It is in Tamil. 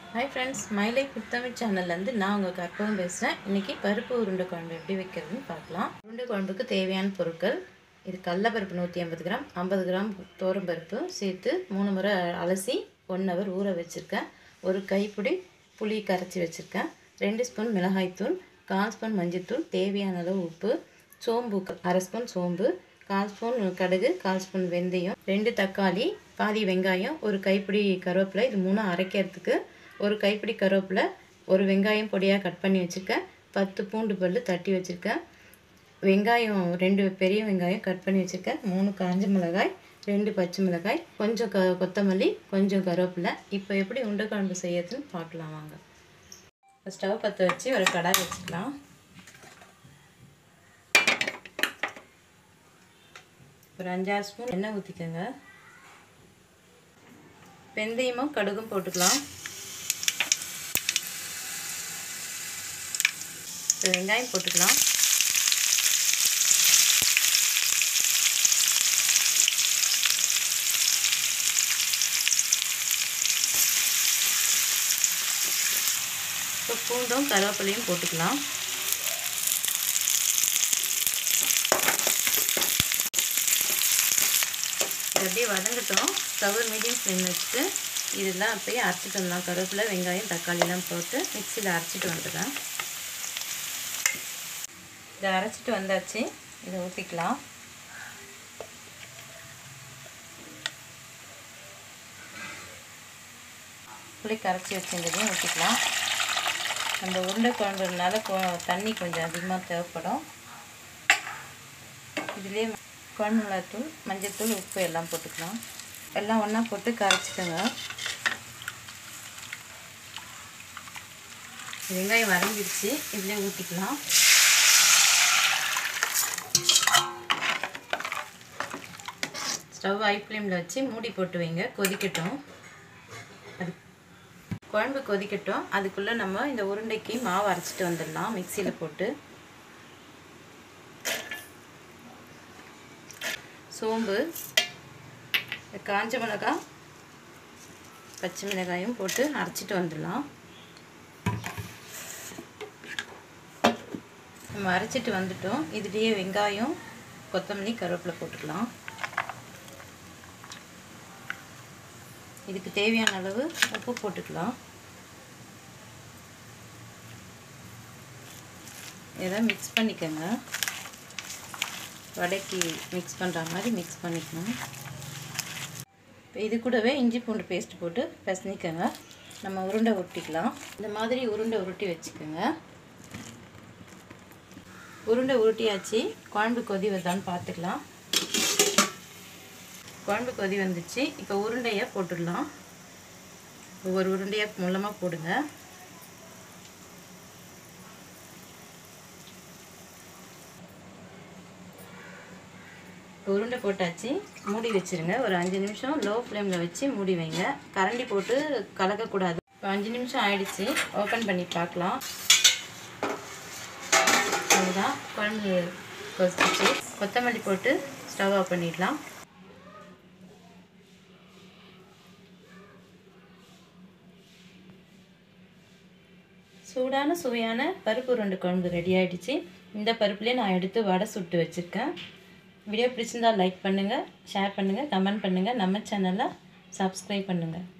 ஹாய் ஃப்ரெண்ட்ஸ் மைலை புத்தமிழ் சேனல்லேருந்து நான் உங்கள் கற்பகம் பேசுகிறேன் இன்றைக்கி பருப்பு உருண்டை குழம்பு எப்படி வைக்கிறதுன்னு பார்க்கலாம் உருண்டை குழம்புக்கு தேவையான பொருட்கள் இது கடலப்பருப்பு நூற்றி ஐம்பது கிராம் ஐம்பது கிராம் பருப்பு சேர்த்து மூணு முறை அலசி ஒன் ஹவர் ஊற வச்சுருக்கேன் ஒரு கைப்பிடி புளி கரைச்சி வச்சுருக்கேன் ரெண்டு ஸ்பூன் மிளகாய்த்தூள் கால் ஸ்பூன் மஞ்சள்தூள் தேவையான அளவு உப்பு சோம்பு அரை ஸ்பூன் சோம்பு கால் ஸ்பூன் கடுகு கால் ஸ்பூன் வெந்தயம் ரெண்டு தக்காளி பாதி வெங்காயம் ஒரு கைப்பிடி கருவேப்பிலை இது மூணும் அரைக்கிறதுக்கு ஒரு கைப்பிடி கருவேப்பிலை ஒரு வெங்காயம் பொடியாக கட் பண்ணி வச்சுருக்கேன் பத்து பூண்டு பல் தட்டி வச்சுருக்கேன் வெங்காயம் ரெண்டு பெரிய வெங்காயம் கட் பண்ணி வச்சுருக்கேன் மூணு காஞ்ச மிளகாய் ரெண்டு பச்சை மிளகாய் கொஞ்சம் க கொத்தமல்லி கொஞ்சம் கருவேப்பிலை இப்போ எப்படி உருண்டை குழம்பு செய்யறதுன்னு பார்க்கலாம் வாங்க ஸ்டவ் பற்ற வச்சு ஒரு கடாய் வச்சுக்கலாம் ஒரு அஞ்சாறு ஸ்பூன் எண்ணெய் ஊற்றிக்கோங்க வெந்தயமும் கடுகும் போட்டுக்கலாம் வெங்காயம் போட்டுக்கலாம் இப்போ பூண்டும் கருவேப்பிலையும் போட்டுக்கலாம் அப்படியே வதங்கட்டும் ஸ்டவ் மீடியம் ஃப்ளேம் வச்சுட்டு இதெல்லாம் அப்படியே அரைச்சிட்டு வந்துடலாம் கருவேப்பிலை வெங்காயம் தக்காளிலாம் போட்டு மிக்சியில் அரைச்சிட்டு வந்துடுறேன் இதை அரைச்சிட்டு வந்தாச்சு இதை ஊற்றிக்கலாம் புளி கரைச்சி வச்சுருந்ததையும் ஊற்றிக்கலாம் நம்ம உருண்டை குழம்புனால தண்ணி கொஞ்சம் அதிகமாக தேவைப்படும் இதுலேயே குழம்பு மிளகாத்தூள் மஞ்சள்தூள் உப்பு எல்லாம் போட்டுக்கலாம் எல்லாம் ஒன்றா போட்டு கரைச்சிக்கோங்க வெங்காயம் வரைஞ்சிருச்சு இதிலே ஊற்றிக்கலாம் ஸ்டவ் ஹை ஃப்ளேமில் வச்சு மூடி போட்டு வைங்க கொதிக்கட்டும் அது குழம்பு கொதிக்கட்டும் அதுக்குள்ளே நம்ம இந்த உருண்டைக்கு மாவு அரைச்சிட்டு வந்துடலாம் மிக்சியில் போட்டு சோம்பு காஞ்ச மிளகா பச்சை மிளகாயும் போட்டு அரைச்சிட்டு வந்துடலாம் நம்ம அரைச்சிட்டு வந்துட்டோம் இதுலேயே வெங்காயம் கொத்தமல்லி கருவேப்பிலை போட்டுக்கலாம் இதுக்கு தேவையான அளவு உப்பு போட்டுக்கலாம் இதை மிக்ஸ் பண்ணிக்கோங்க வடைக்கு மிக்ஸ் பண்ணுற மாதிரி மிக்ஸ் பண்ணிக்கணும் இப்போ இது கூடவே இஞ்சி பூண்டு பேஸ்ட் போட்டு பிசனிக்கோங்க நம்ம உருண்டை உருட்டிக்கலாம் இந்த மாதிரி உருண்டை உருட்டி வச்சுக்கோங்க உருண்டை உருட்டியாச்சு குழம்பு கொதி வருதான்னு பார்த்துக்கலாம் குழம்பு கொதி வந்துச்சு இப்போ உருண்டையை போட்டுடலாம் ஒவ்வொரு உருண்டையாக மூலமாக போடுங்க உருண்டை போட்டாச்சு மூடி வச்சுருங்க ஒரு அஞ்சு நிமிஷம் லோ ஃப்ளேமில் வச்சு மூடி வைங்க கரண்டி போட்டு கலக்கக்கூடாது இப்போ அஞ்சு நிமிஷம் ஆயிடுச்சு ஓப்பன் பண்ணி பார்க்கலாம் அதுதான் குழம்பு கொதிச்சு கொத்தமல்லி போட்டு ஸ்டவ் ஆஃப் பண்ணிடலாம் சூடான சுவையான பருப்பு உருண்டை குழம்பு ரெடி ஆகிடுச்சு இந்த பருப்புலேயே நான் எடுத்து வடை சுட்டு வச்சுருக்கேன் வீடியோ பிடிச்சிருந்தால் லைக் பண்ணுங்கள் ஷேர் பண்ணுங்கள் கமெண்ட் பண்ணுங்கள் நம்ம சேனலை சப்ஸ்கிரைப் பண்ணுங்கள்